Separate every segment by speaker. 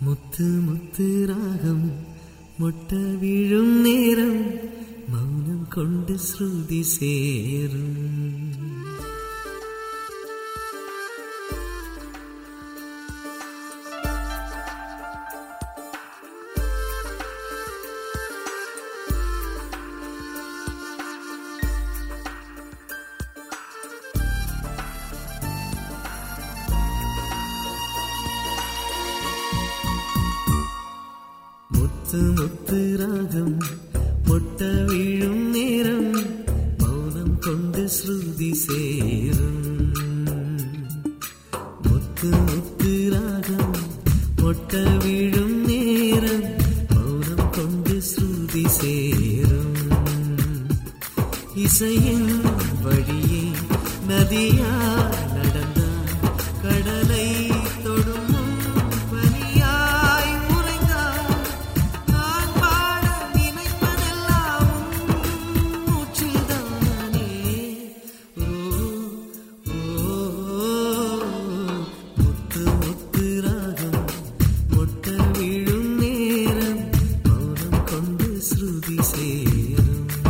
Speaker 1: முத்து முத்து ராகம் மொட்ட விழும் நேரம் மௌனம் கொண்டு ஸ்ருதி சேரும் முத்து முத்து ராகம் மொட்ட விழும் நேரம் மௌனம் கொண்டு ஸ்ருதி சேரும் முத்து முத்து ராகம் மொட்ட விழும் நேரம் மௌனம் கொண்டு ஸ்ருதி சேரும் இசையின் வழியே நதியா நடந்தார் கடலை தொடும் முன் பனியாய் உறைந்தார் நான் பாட நினைப்பதெல்லாம் உன் மூச்சில்தானே ஓ ஓ முத்து முத்து ராகம் மொட்ட விழும் நேரம் மௌனம் கொண்டு ஸ்ருதி சேரும்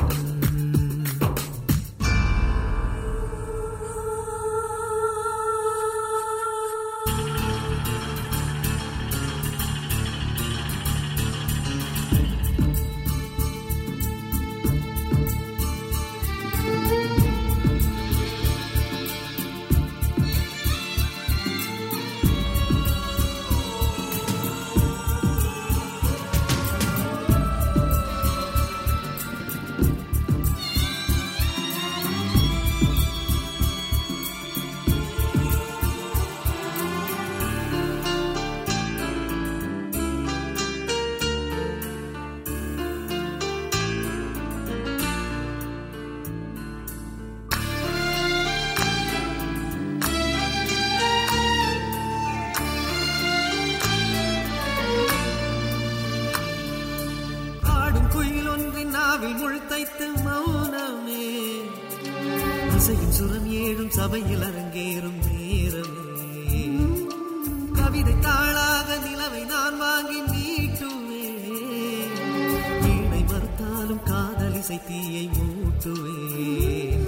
Speaker 1: ஆடும் குயில் ஒன்றின் நாவில் முழுத்தைத்து மௌனமே இசையின் சுரம் ஏழும் சபையில் அரங்கேறும் நேரமே கவிதை தாளாக நிலவை நான் வாங்கி நீட்டுவேன் வீணை மறுத்தாலும் காதல் இசை தீயை மூட்டுவேன்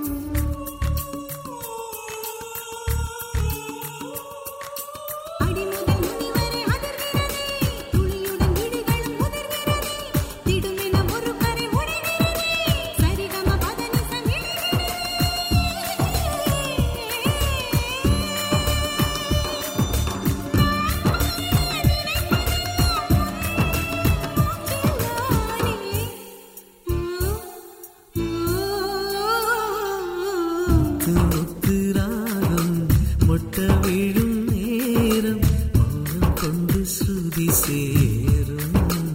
Speaker 2: அடிமுதல் நுனி வரை அதிர்கிறதே துளியுடன் விழிகளும் உதிர்கிறதே திடுமென ஒரு கரை உடைகிறதே சரிகம பதனிசம்
Speaker 1: முத்து முத்து ராகம் மொட்ட விழும் நேரம் மௌனம் கொண்டு ஸ்ருதி சேரும்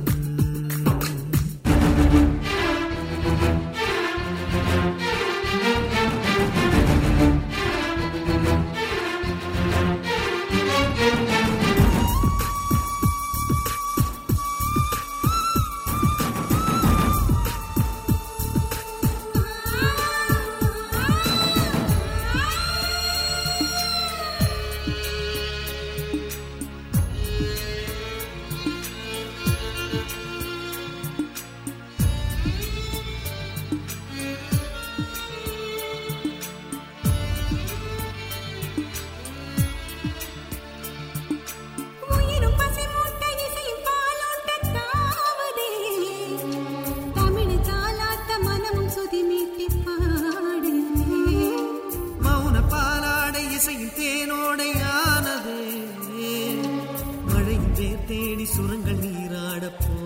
Speaker 2: உயிரும் பசி மூட்ட இசையும் பாலோட்ட தாவதே தமிழ் தாலாட்ட மனமும் சுதி மீட்டி பாடுதே
Speaker 1: மௌன பாலாடை இசையின் தேனோடையானதே மழையின் பேர் தேடி சுரங்கள் நீராடப் போ